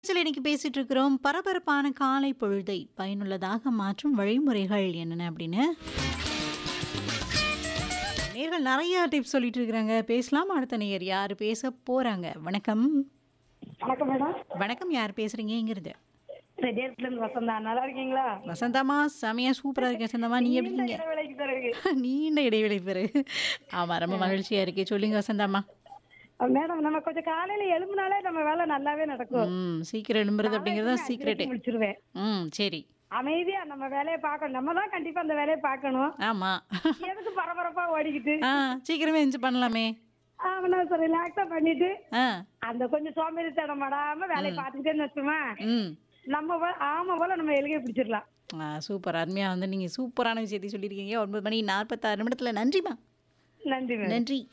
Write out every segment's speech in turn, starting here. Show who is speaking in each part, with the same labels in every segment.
Speaker 1: நிகழ்ச்சியில் இன்னைக்கு பேசிட்டு இருக்கிறோம் பரபரப்பான காலை பொழுதை பயனுள்ளதாக மாற்றும் வழிமுறைகள் என்னென்ன அப்படின்னு நேர்கள் நிறைய டிப்ஸ் சொல்லிட்டு இருக்கிறாங்க பேசலாம் அடுத்த நேயர் யார் பேச போறாங்க வணக்கம்
Speaker 2: வணக்கம் மேடம்
Speaker 1: வணக்கம் யார் பேசுறீங்க இங்கிருந்து
Speaker 2: ரெடியர்ஸ்ல இருந்து வசந்தா நல்லா இருக்கீங்களா
Speaker 1: வசந்தமா செமையா சூப்பரா இருக்கேன் வசந்தமா நீ எப்படி
Speaker 2: நீண்ட
Speaker 1: இருக்கீங்க
Speaker 2: இடைவேளைக்கு பிறகு
Speaker 1: நீண்ட இடைவெளி பிறகு ஆமா ரொம்ப மகிழ்ச்சியா இருக்கு சொல்லுங்க வசந்தாமா
Speaker 2: மேடம் நம்ம கொஞ்சம் காலையில எழும்புனாலே நம்ம வேலை நல்லாவே நடக்கும்
Speaker 1: ம் சீக்கிரம் எழும்புறது அப்படிங்கறத
Speaker 2: காலையில
Speaker 1: சீக்ரெட்டு
Speaker 2: அஞ்சரைக்கு முடிச்சிருவேன்
Speaker 1: ம் சரி
Speaker 2: அமைதியா நம்ம வேலையை பார்க்கணும் நம்ம தான் கண்டிப்பா அந்த வேலையை பார்க்கணும்
Speaker 1: ஆமா
Speaker 2: எதுக்கு பரபரப்பா ஓடிக்கிட்டு
Speaker 1: ஆ சீக்கிரமே எஞ்சி பண்ணலாமே
Speaker 2: அவனை சார் ரிலாக்ஸா பண்ணிட்டு
Speaker 1: ஆ
Speaker 2: அந்த கொஞ்சம் சோம்பேறித்தனம் படாம வேலையை பார்த்துக்கிட்டேன்னு வச்சுமா
Speaker 1: ம்
Speaker 2: நம்ம போ- ஆமா போல நம்ம எழுகை பிடிச்சிடலாம்
Speaker 1: ஆ சூப்பர் அருமையாக வந்து நீங்கள் சூப்பரான விஷயத்தை சொல்லியிருக்கீங்க ஒன்பது மணி நாற்பத்தாறு நிமிடத்தில் நன்றிம்மா
Speaker 2: நன்றி மேடம்
Speaker 1: நன்றி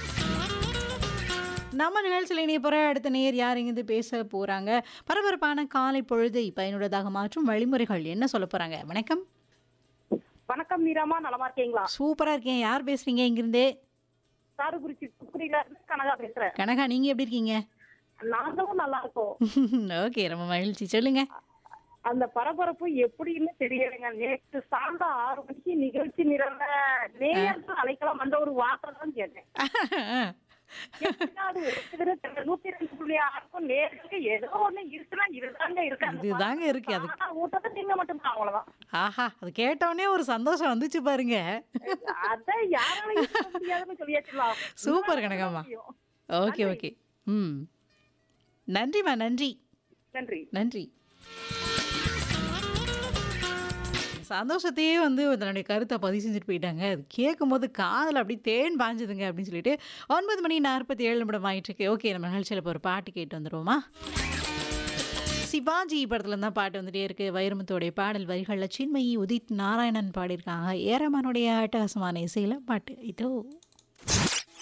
Speaker 1: நம்ம நிகழ்ச்சியில் இணைய போகிற அடுத்த நேர் யார் இங்கிருந்து பேச போகிறாங்க பரபரப்பான காலை பொழுதை பயனுள்ளதாக மாற்றும் வழிமுறைகள் என்ன சொல்ல போகிறாங்க வணக்கம்
Speaker 2: வணக்கம் மீராமா நலமா இருக்கீங்களா
Speaker 1: சூப்பராக இருக்கேன் யார் பேசுகிறீங்க இங்கிருந்தே
Speaker 2: சாருகுறிச்சி புரியில கனகா பேசுறேன்
Speaker 1: கனகா நீங்கள் எப்படி இருக்கீங்க
Speaker 2: நாங்களும் நல்லா இருக்கோம்
Speaker 1: ஓகே ரொம்ப மகிழ்ச்சி சொல்லுங்க
Speaker 2: அந்த பரபரப்பு எப்படின்னு தெரியலைங்க நேற்று சாயந்தா ஆறு மணிக்கு நிகழ்ச்சி நிறந்த நேயர்கள் அழைக்கலாம் அந்த ஒரு வார்த்தை தான் கேட்டேன் எப்படின்னா அது ஒரு சிலரு தெரியல. நூத்தி ரெண்டு புள்ளி ஆறுக்கும் நேர்களுக்கு ஏதோ ஒண்ணு இருக்குன்னா இதுதாங்க இருக்கு அந்த
Speaker 1: இதுதாங்க இருக்கு அது
Speaker 2: ஆனா ஊட்டத்தை திங்க மட்டும்தான் அவ்வளவுதான்
Speaker 1: ஆஹா அது கேட்டோடனே ஒரு சந்தோஷம் வந்துச்சு பாருங்க
Speaker 2: அத யாராலையும் சொல்ல முடியாதுன்னு சொல்லியாச்சுலாம்
Speaker 1: சூப்பர் கனகம்மா ஓகே ஓகே ம் நன்றிம்மா நன்றி
Speaker 2: நன்றி
Speaker 1: நன்றி சந்தோஷத்தையே வந்து தன்னுடைய கருத்தை பதிவு செஞ்சுட்டு போயிட்டாங்க அது கேட்கும்போது காதில் அப்படி தேன் பாஞ்சுதுங்க அப்படின்னு சொல்லிட்டு ஒன்பது மணி நாற்பத்தி ஏழு நிமிடம் ஆயிட்டுருக்கு ஓகே நம்ம நிகழ்ச்சியில் இப்போ ஒரு பாட்டு கேட்டு வந்துருவோமா சிவாஜி படத்துல தான் பாட்டு வந்துட்டே இருக்கு வைரமுத்தோடைய பாடல் வரிகளில் சின்மயி உதித் நாராயணன் பாடியிருக்காங்க ஏரமானுடைய அட்டகாசமான இசையில் பாட்டு இதோ